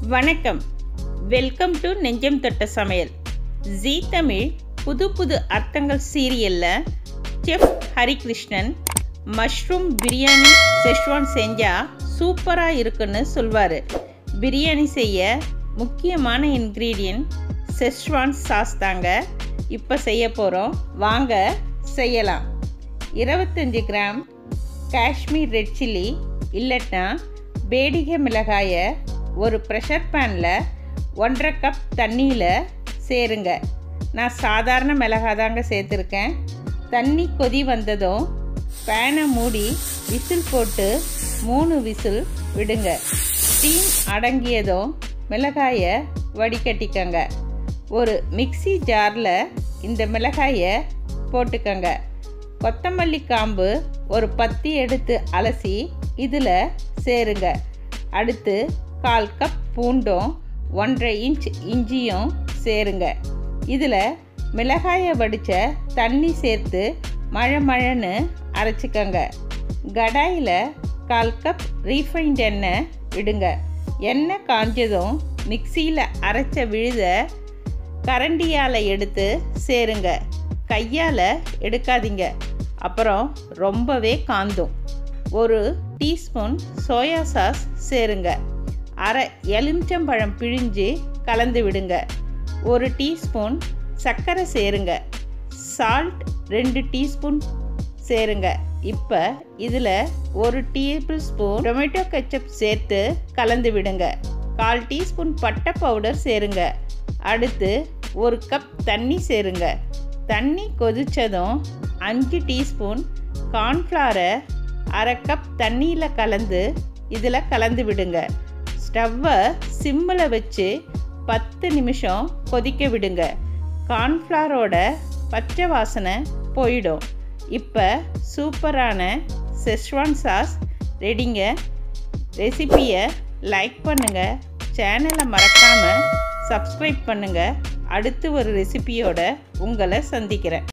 வணக்கம் welcome to நெஞ்சம் தொட்ட சமையல் ஜீ தமிழ் புது புது அர்த்தங்கள் சீரியலில் chef Harikrishnan mushroom biryani schezwan செஞ்சால் சூப்பராக இருக்குன்னு சொல்வார் பிரியாணி செய்ய முக்கியமான இன்க்ரீடியன்ட் செஷ்வான் சாஸ் தாங்க இப்போ செய்ய போகிறோம் வாங்க செய்யலாம் இருபத்தஞ்சி கிராம் காஷ்மீர் ரெட் சில்லி இல்லைன்னா பேடிகை மிளகாயை ஒரு ப்ரெஷர் பேனில் ஒன்றரை கப் தண்ணியில் சேருங்க நான் சாதாரண மிளகாய் தாங்க சேர்த்துருக்கேன் தண்ணி கொதி வந்ததும் பேனை மூடி விசில் போட்டு மூணு விசில் விடுங்க ஸ்டீம் அடங்கியதும் மிளகாயை வடிகட்டிக்கங்க ஒரு மிக்சி ஜாரில் இந்த மிளகாயை போட்டுக்கங்க கொத்தமல்லி காம்பு ஒரு பத்தி எடுத்து அலசி இதில் சேருங்க அடுத்து கால் கப் பூண்டும் ஒன்றரை இன்ச் இஞ்சியும் சேருங்க இதில் மிளகாயை வடித்த தண்ணி சேர்த்து மழை மழைன்னு அரைச்சிக்கங்க கடாயில் கால் கப் ரீஃபைண்ட் எண்ணெய் விடுங்க எண்ணெய் காஞ்சதும் மிக்சியில் அரைச்ச விழுத கரண்டியால் எடுத்து சேருங்க கையால் எடுக்காதீங்க அப்புறம் ரொம்பவே காந்தும் ஒரு டீஸ்பூன் சோயா சாஸ் சேருங்க அரை எலுமிச்சம்பழம் பிழிஞ்சு கலந்து விடுங்க ஒரு டீஸ்பூன் சர்க்கரை சேருங்க சால்ட் ரெண்டு டீஸ்பூன் சேருங்க இப்போ இதில் ஒரு டேபிள் ஸ்பூன் டொமேட்டோ கெச்சப் சேர்த்து கலந்து விடுங்க கால் டீஸ்பூன் பட்டை பவுடர் சேருங்க அடுத்து ஒரு கப் தண்ணி சேருங்க தண்ணி கொதித்ததும் அஞ்சு டீஸ்பூன் கார்ன்ஃப்ளாரை அரை கப் தண்ணியில் கலந்து இதில் கலந்து விடுங்க ஸ்டவ்வை சிம்மில் வச்சு பத்து நிமிஷம் கொதிக்க விடுங்க கார்ன்ஃப்ளாரோட பச்சை வாசனை போயிடும் இப்போ சூப்பரான செஷ்வான் சாஸ் ரெடிங்க ரெசிப்பியை லைக் பண்ணுங்கள் சேனலை மறக்காமல் சப்ஸ்கிரைப் பண்ணுங்கள் அடுத்து ஒரு ரெசிபியோட உங்களை சந்திக்கிறேன்